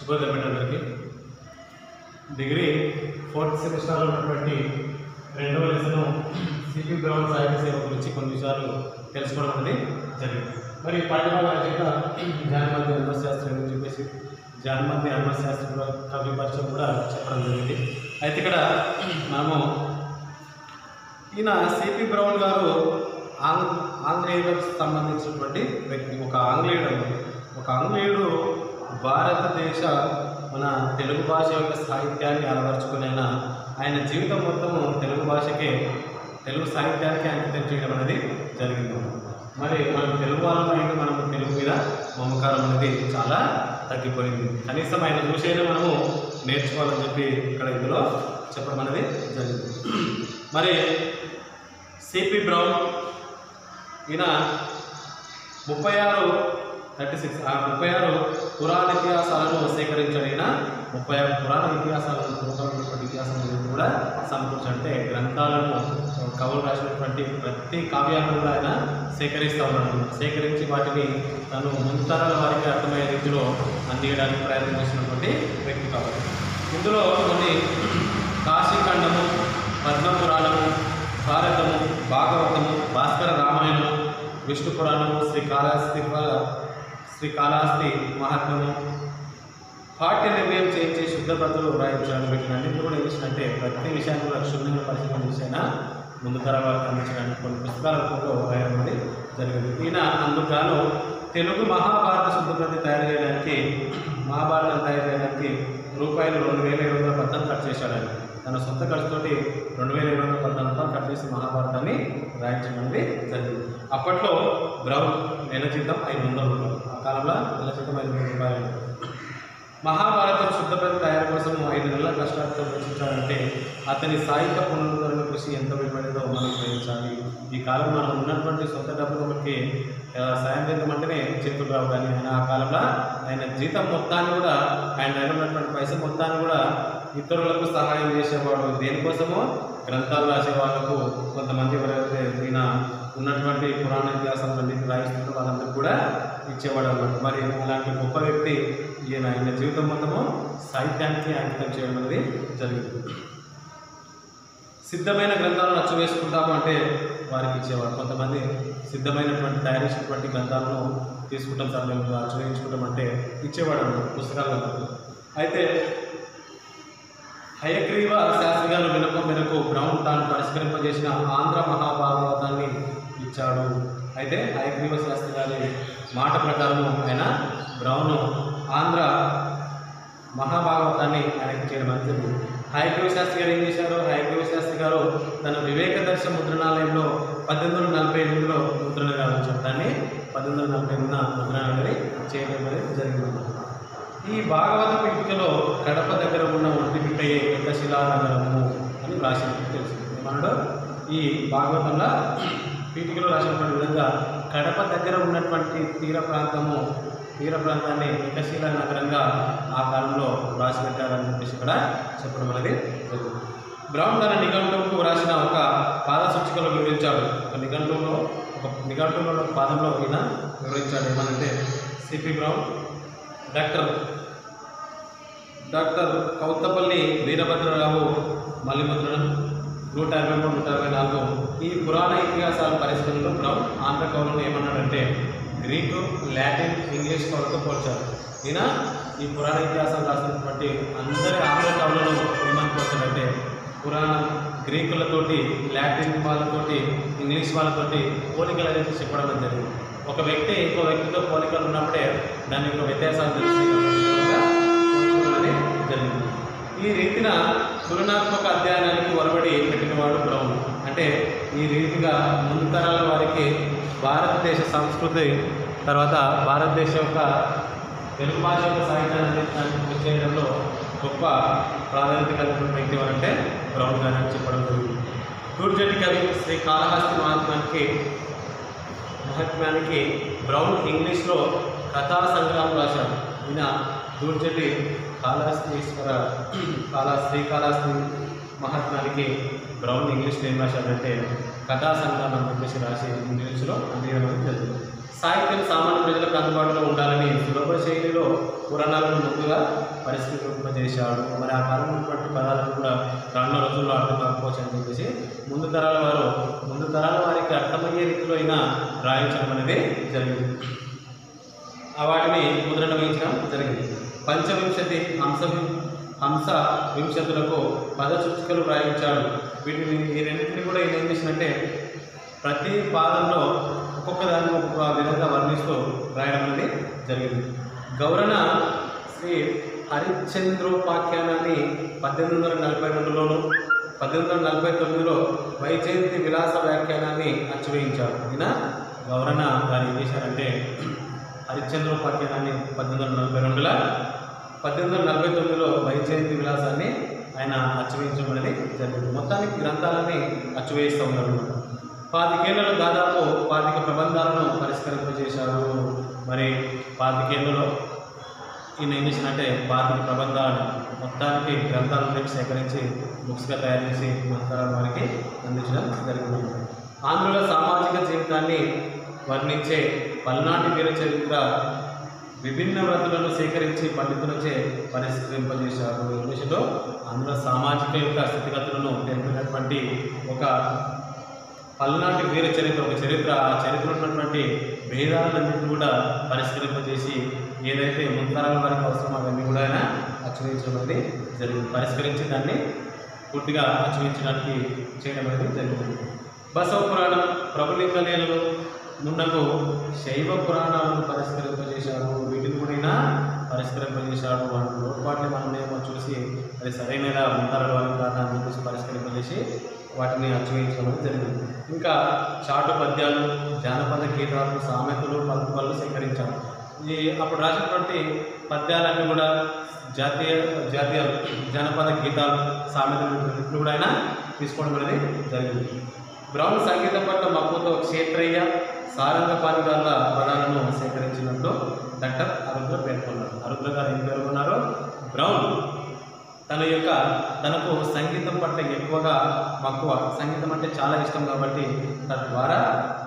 శుభోదయం అందరికీ degree fourth సెమిస్టర్లో ఉన్నటువంటి రెండవ లెసన్ సిపి గ్రౌండ్ సాహిత్య సేవ గురించి కొన్ని విషయాలు తెలుసుకోవడం అనేది జరిగింది మరి పాఠ్యభాగ రచయిత జానమతి హనుమశాస్త్రి అని చెప్పేసి జానమతి హనుమశాస్త్రి కూడా కవి పరిచయం కూడా చెప్పడం జరిగింది అయితే ఇక్కడ మనము ఈయన సిపి బ్రౌన్ గారు ఆంగ్ ఆంగ్లేయులకు సంబంధించినటువంటి వ్యక్తి ఒక ఆంగ్లేయుడు అన్నమాట. ఒక ఆంగ్లేయుడు భారతదేశ మన తెలుగు భాష యొక్క సాహిత్యాన్ని అలవర్చుకుని ఆయన ఆయన జీవితం మొత్తము తెలుగు భాషకే తెలుగు సాహిత్యానికి అంకితం చేయడం అనేది జరిగింది మరి మనం తెలుగు వాళ్ళమైన మనం తెలుగు మీద మమకారం అనేది చాలా తగ్గిపోయింది కనీసం ఆయన చూసైనా మనము నేర్చుకోవాలని చెప్పి ఇక్కడ ఇందులో చెప్పడం అనేది జరిగింది మరి సిపి బ్రౌన్ ఈయన ముప్పై ఆరు థర్టీ సిక్స్ ఆ ముప్పై ఆరు పురాణ ఇతిహాసాలను సేకరించాడు ఈయన ముప్పై ఆరు పురాణ ఇతిహాసాలను పూర్వమైనటువంటి ఇతిహాసాలను కూడా సమకూర్చి అంటే గ్రంథాలను కవులు రాసినటువంటి ప్రతి కావ్యాలను కూడా ఆయన సేకరిస్తూ ఉన్నాడు సేకరించి వాటిని తను ముందు తరాల వారికి అర్థమయ్యే రీతిలో అందించడానికి ప్రయత్నం చేసినటువంటి వ్యక్తి కాబట్టి ఇందులో కొన్ని కాశీఖండము పద్మపురాణము భారతము భాగవతము భాస్కర రామాయణము విష్ణు పురాణము శ్రీ కాళహస్తి శ్రీ కాళహస్తి మహాత్మ్యము పాఠ్య నిర్ణయం చేయించి శుద్ధ పద్ధతులు వ్రాయించాడు వీటిని అన్నింటినీ కూడా ఏం చేసినంటే ప్రతి విషయాన్ని కూడా క్షుణ్ణంగా పరిశీలన చేసైనా ముందు తరం వారికి అందించడానికి కొన్ని పుస్తకాల రూపంలో రాయడం అనేది జరిగింది ఈయన అందుకు గాను తెలుగు మహాభారత శుద్ధ ప్రతి తయారు చేయడానికి మహాభారతం తయారు చేయడానికి రూపాయలు రెండు వేల ఏడు వందల పద్నాలుగు ఖర్చు చేశాడు ఆయన తన సొంత ఖర్చుతోటి రెండు వేల ఏడు వందల పద్నాలుగు రూపాయలు ఖర్చు చేసి మహాభారతాన్ని రాయించడం అనేది జరిగింది అప్పట్లో బ్రౌన్ నెల జీతం ఐదు వందల రూపాయలు ఆ కాలంలో నెల జీతం ఐదు వందల రూపాయలు మహాభారతం శుద్ధప్రతి తయారు కోసం ఐదు నెలల కష్టాలతో రచించాలంటే అతని సాహిత్య పునరుద్ధరణ కృషి ఎంత విలువైనదో మనం గ్రహించాలి ఈ కాలం మనం ఉన్నటువంటి సొంత డబ్బులు మనకి ఆ, సాయం చేద్దామంటేనే చేతులు రావు కానీ ఆయన ఆ కాలంలో ఆయన జీతం మొత్తాన్ని కూడా ఆయన దగ్గర ఉన్నటువంటి పైసలు మొత్తాన్ని కూడా ఇతరులకు సహాయం చేసేవాడు దేనికోసమో గ్రంథాలు రాసే వాళ్ళకు కొంతమంది ఎవరైతే ఈయన ఉన్నటువంటి పురాణ ఇతిహాసాలు అన్నింటి రాయిస్తుంటే వాళ్ళందరూ కూడా ఇచ్చేవాడు అన్నమాట మరి అలాంటి గొప్ప వ్యక్తి ఈయన ఆయన జీవితం మొత్తము సాహిత్యానికి అంకితం చేయడం అనేది జరిగింది సిద్ధమైన గ్రంథాలను అచ్చు వేసుకుంటాము అంటే వారికి ఇచ్చేవాడు కొంతమంది సిద్ధమైనటువంటి తయారు చేసినటువంటి గ్రంథాలను తీసుకుంటాం సార్ మేము అచ్చు వేయించుకుంటాం అంటే ఇచ్చేవాడు అన్నమాట పుస్తకాలను అయితే హయగ్రీవ శాస్త్రి గారు వినపం మేరకు బ్రౌన్ తాను పరిష్కరింపజేసిన ఆంధ్ర మహాభాగవతాన్ని ఇచ్చాడు అయితే హయగ్రీవ శాస్త్రి గారి మాట ప్రకారం ఆయన బ్రౌన్ ఆంధ్ర మహాభాగవతాన్ని ఆయనకి చేయడం అనేది జరిగింది హయగ్రీవ శాస్త్రి గారు ఏం చేశారు హయగ్రీవ శాస్త్రి గారు తన వివేక దర్శ ముద్రణాలయంలో పద్దెనిమిది వందల నలభై ఎనిమిదిలో ముద్రణ గావించారు దాన్ని పద్దెనిమిది వందల నలభై ఎనిమిదిన ముద్రణ అనేది చేయడం అనేది జరిగింది ఈ భాగవత పీఠికలో కడప దగ్గర ఉన్న ఒంటిపిట్టయే ఏకశిలా నగరము అని రాసినట్టు తెలుసు ఏమన్నాడు ఈ భాగవతంలో పీఠికలో రాసినటువంటి విధంగా కడప దగ్గర ఉన్నటువంటి తీర ప్రాంతము తీర ప్రాంతాన్ని ఏకశిలా నగరంగా ఆ కాలంలో రాసి పెట్టారని చెప్పేసి ఇక్కడ చెప్పడం అనేది జరిగింది బ్రౌన్ తన నిఘంటువుకు రాసిన ఒక పాద సూచికలో వివరించాడు ఒక నిఘంటువులో ఒక నిఘంటువులో ఒక పాదంలో ఈయన వివరించాడు ఏమనంటే CP Brown doctor doctor Kauthapalli Veerabhadra Rao మల్లిముద్రణ నూట ఇరవై మూడు నూట ఇరవై నాలుగు ఈ పురాణ ఇతిహాసాల పరిశీలనలో బ్రౌన్ ఆంధ్ర కవులను ఏమన్నాడంటే గ్రీకు లాటిన్ ఇంగ్లీష్ కవులతో పోల్చారు ఈయన ఈ పురాణ ఇతిహాసాలు రాసినటువంటి అందరి ఆంధ్ర కవులను ఏమని పోల్చాడంటే పురాణం గ్రీకులతోటి లాటిన్ వాళ్ళతోటి ఇంగ్లీష్ వాళ్ళతోటి పోలికలు అనేది చెప్పడం అనేది జరిగింది ఒక వ్యక్తి ఇంకో వ్యక్తితో పోలికలు ఉన్నప్పుడే దాని యొక్క వ్యత్యాసాలు తెలుస్తాయి కాబట్టి పోల్చుకోవడం అనేది జరిగింది ఈ రీతిన తులనాత్మక అధ్యయనానికి ఒరబడి పెట్టినవాడు బ్రౌన్ అంటే ఈ రీతిగా ముందు తరాల వారికి భారతదేశ సంస్కృతి తర్వాత భారతదేశ యొక్క తెలుగు భాష యొక్క సాహిత్యాన్ని అందించడానికి కృషి చేయడంలో గొప్ప ప్రాధాన్యత కలిగిన వ్యక్తి ఎవరంటే బ్రౌన్ గారు అని చెప్పడం జరిగింది టూర్జటి కవి శ్రీ కాళహస్తి మహాత్మానికి మహాత్మ్యానికి బ్రౌన్ ఇంగ్లీష్లో కథా సంగ్రహం రాశాడు ఈయన దూర్జటి కాళహస్తీశ్వర కాళ శ్రీకాళహస్తి మహాత్మానికి బ్రౌన్ ఇంగ్లీష్లో ఏం రాశాడంటే కథా సంగ్రహం అని చెప్పేసి రాసి ఇంగ్లీష్లో అందించడం జరిగింది సాహిత్యం సామాన్య ప్రజలకు అందుబాటులో ఉండాలని సులభ శైలిలో పురాణాలను ముందుగా పరిష్కరింపజేశాడు మరి ఆ కాలంలో ఉన్నటువంటి పదాలను కూడా రానున్న రోజుల్లో అర్థం కాకపోవచ్చు అని చెప్పేసి ముందు తరాల వారు ముందు తరాల వారికి అర్థమయ్యే రీతిలో అయినా రాయించడం అనేది జరిగింది ఆ వాటిని ముద్రణ వహించడం జరిగింది పంచవింశతి హంస హంస వింశతులకు పద సూచికలు వ్రాయించాడు వీటిని ఈ రెండింటిని కూడా ఈయన ఏం చేసినట్టే ప్రతి పాదంలో ఒక్కొక్క దాన్ని ఒక్కొక్క విధంగా వర్ణిస్తూ రాయడం అనేది జరిగింది గౌరణ శ్రీ హరిశ్చంద్రోపాఖ్యానాన్ని పద్దెనిమిది వందల నలభై రెండులోను పద్దెనిమిది వందల నలభై తొమ్మిదిలో వైజయంతి విలాస వ్యాఖ్యానాన్ని అచ్చువేయించాడు ఈయన గౌరణ గారు ఏం చేశారంటే హరిశ్చంద్రోపాఖ్యానాన్ని పద్దెనిమిది వందల నలభై రెండులో పద్దెనిమిది వందల నలభై తొమ్మిదిలో వైజయంతి విలాసాన్ని ఆయన అచ్చువేయించడం అనేది జరిగింది మొత్తానికి గ్రంథాలని అచ్చువేయిస్తూ ఉన్నారు అన్నమాట. పాతికేళ్లలో దాదాపు పాతిక ప్రబంధాలను పరిష్కరింపజేశారు మరి పాతికేళ్లలో ఈయన ఏం చేసినట్టే పాతిక ప్రబంధాలను మొత్తానికి గ్రంథాలను సేకరించి బుక్స్గా తయారు చేసి మంత్రాల వారికి అందించడం జరిగింది ఆంధ్రుల సామాజిక జీవితాన్ని వర్ణించే పల్నాటి వీర చరిత్ర విభిన్న వ్రతులను సేకరించి పండితులచే పరిష్కరింపజేశారు ఇంగ్లీషులో ఆంధ్ర సామాజిక యొక్క స్థితిగతులను తెలిపినటువంటి ఒక పల్నాటి వీర చరిత్ర ఒక చరిత్ర ఆ చరిత్ర ఉన్నటువంటి భేదాలన్నింటినీ కూడా పరిష్కరింపజేసి ఏదైతే ముంతరాల వారికి అవసరమో అవన్నీ కూడా ఆయన అచ్చువించడం అనేది జరిగింది పరిష్కరించి దాన్ని పూర్తిగా అచ్చువించడానికి చేయడం అనేది జరిగింది బసవ పురాణం ప్రభులింగ లీలలు మున్నకు శైవ పురాణాలను పరిష్కరింపజేశాడు వీటిని కూడా ఈయన పరిష్కరింపజేశాడు వాటి లోటుపాట్లు మనం ఏమో చూసి అది సరైనదా ముందర వారికి కాదా అని చెప్పేసి పరిష్కరింపజేసి వాటిని అచ్చువేయించడం అనేది జరిగింది ఇంకా చాటు పద్యాలు జానపద గీతాలు సామెతలు పలుకుబళ్ళు సేకరించాడు ఈ అప్పుడు రాసినటువంటి పద్యాలన్నీ కూడా జాతీయ జాతీయ జానపద గీతాలు సామెతలు వీటిని కూడా ఆయన తీసుకోవడం అనేది జరిగింది బ్రౌన్ సంగీతం పట్ల మక్కువతో క్షేత్రయ్య సారంగపాణి గారుల పదాలను సేకరించినట్లు డాక్టర్ అరుద్ర పేర్కొన్నారు అరుద్ర గారు ఏం పేర్కొన్నారు బ్రౌన్ తన యొక్క తనకు సంగీతం పట్ల ఎక్కువగా మక్కువ సంగీతం అంటే చాలా ఇష్టం కాబట్టి తద్వారా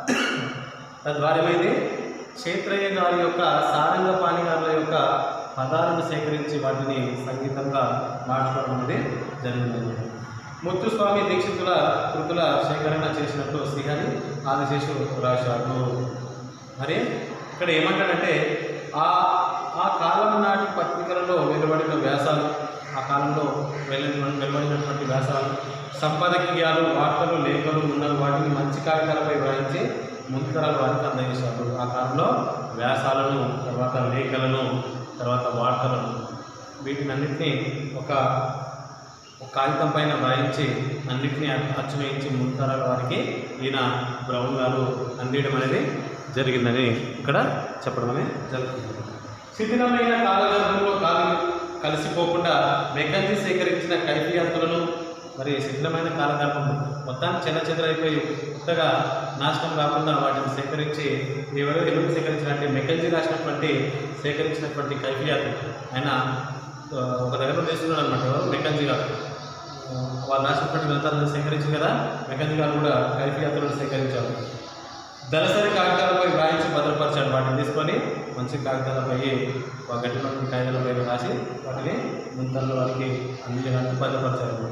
తద్వారా ఏమైంది క్షేత్రయ్య గారి యొక్క సారంగపాణి గారుల యొక్క పదాలను సేకరించి వాటిని సంగీతంగా మార్చుకోవడం అనేది జరిగింది ముత్తుస్వామి దీక్షితుల కృతుల సేకరణ చేసినట్టు శ్రీహరి ఆదిశేషు రాశాడు మరి ఇక్కడ ఏమంటాడంటే ఆ ఆ కాలం నాటి పత్రికలలో వెలువడిన వ్యాసాలు ఆ కాలంలో వెలువ వెలువడినటువంటి వ్యాసాలు సంపాదకీయాలు వార్తలు లేఖలు ఉన్న వాటిని మంచి కాగితాలపై వ్రాయించి ముంతరాల వారికి అందజేశారు ఆ కాలంలో వ్యాసాలను తర్వాత లేఖలను తర్వాత వార్తలను వీటినన్నింటినీ ఒక ఒక కాగితం పైన వ్రాయించి అన్నింటినీ అచ్చువేయించి ముంతరాల వారికి ఈయన బ్రౌన్ గారు అందించడం అనేది జరిగిందని ఇక్కడ చెప్పడం అనేది జరుగుతుంది శిథిలమైన కాలగర్భంలో కాలు కలిసిపోకుండా మెకంజీ సేకరించిన కైఫియాతులను మరి శిథిలమైన కాలగర్భం మొత్తాన్ని చెల్ల చెదరైపోయి కొత్తగా నాశనం కాకుండా వాటిని సేకరించి ఎవరు ఎందుకు సేకరించినట్టే మెకంజీ రాసినటువంటి సేకరించినటువంటి కైఫియాతు ఆయన ఆ, ఒక దగ్గర తీసుకున్నాడు అనమాట ఎవరు మెకంజీ గారు ఆ, వాళ్ళు రాసినటువంటి గ్రంథాలను సేకరించి కదా మెకంజీ గారు కూడా కైఫియాతులను సేకరించారు దళసరి కాగితాలపై వ్రాయించి భద్రపరిచాడు వాటిని తీసుకొని మంచి కాగితాలపై ఒక గట్టినటువంటి కాగితాలపై రాసి వాటిని ముంతల్లో వారికి అందించడానికి భద్రపరిచారు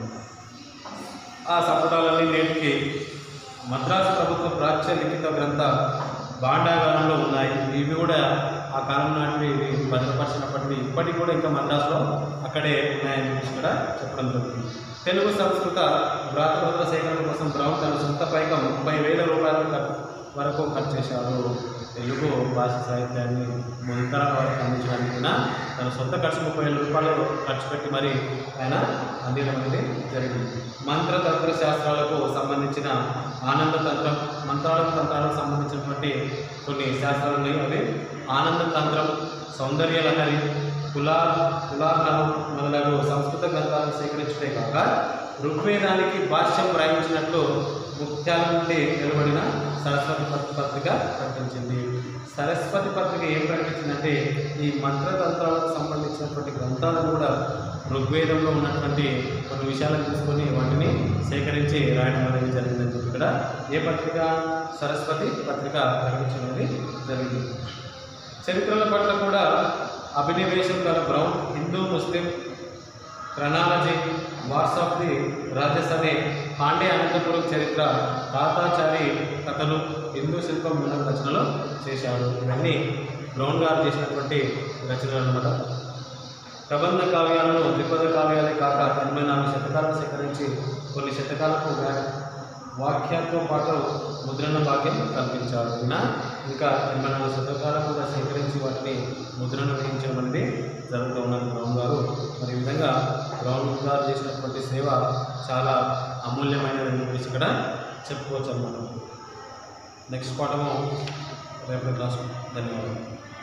ఆ సంపుటాలన్నీ నేటికి మద్రాసు ప్రభుత్వ ప్రాచ్య లిఖిత గ్రంథ భాండాగారంలో ఉన్నాయి ఇవి కూడా ఆ కాలం నాటివి ఇవి భద్రపరిచినప్పటికీ ఇప్పటికి కూడా ఇంకా మద్రాసులో అక్కడే ఉన్నాయని చెప్పేసి కూడా చెప్పడం జరుగుతుంది తెలుగు సంస్కృత వ్రాతపత్ర సేకరణ కోసం బ్రౌన్ తన సొంత పైగా ముప్పై వేల రూపాయల ఖర్చు వరకు ఖర్చు చేశారు తెలుగు భాష సాహిత్యాన్ని ముంతరాల వరకు అందించడానికి కూడా తన సొంత ఖర్చు ముప్పై వేల రూపాయలు ఖర్చు పెట్టి మరి ఆయన అందించడం అనేది జరిగింది మంత్రతంత్ర శాస్త్రాలకు సంబంధించిన ఆనంద తంత్రం మంత్రాలకు తంత్రాలకు సంబంధించినటువంటి కొన్ని శాస్త్రాలు ఉన్నాయి అవి ఆనంద తంత్రం సౌందర్య లహరి కులా కులాగ్రహం మొదలగు సంస్కృత గ్రంథాలను సేకరించడే కాక ఋగ్వేదానికి భాష్యం వ్రాయించినట్లు ముత్యాల నుండి వెలువడిన సరస్వతి పత్- పత్రిక ప్రకటించింది సరస్వతి పత్రిక ఏం ప్రకటించిందంటే ఈ మంత్రతంత్రాలకు సంబంధించినటువంటి గ్రంథాలను కూడా ఋగ్వేదంలో ఉన్నటువంటి కొన్ని విషయాలను తీసుకొని వాటిని సేకరించి రాయడం అనేది జరిగిందని చెప్పి ఇక్కడ ఏ పత్రిక సరస్వతి పత్రిక ప్రకటించడం అనేది జరిగింది చరిత్రల పట్ల కూడా అభినవేశం గల Brown Hindu Muslim chronology wars of the Rajas అనే పాండే అనంతపురం చరిత్ర తాతాచారి కథలు హిందూ శిల్పం మూలం రచనలు చేశాడు ఇవన్నీ బ్రౌన్ గారు చేసినటువంటి రచనలు అనమాట ప్రబంధ కావ్యాలను ద్విపద కావ్యాలే కాక ఎనభై నాలుగు శతకాలను సేకరించి కొన్ని శతకాలకు వ్యా- వాక్యాలతో పాటు ముద్రణ భాగ్యం కల్పించాడు ఈయన ఇంకా ఎనభై నాలుగు శతకాలను కూడా సేకరించి వాటిని ముద్రణ వేయించడం అనేది జరుగుతూ ఉన్నది బ్రౌన్ గారు మరి ఈ విధంగా బ్రౌన్ గారు చేసినటువంటి సేవ చాలా అమూల్యమైనదని చెప్పేసి ఇక్కడ చెప్పుకోవచ్చు అన్నమాట నెక్స్ట్ పాఠము రేపటి క్లాస్ ధన్యవాదాలు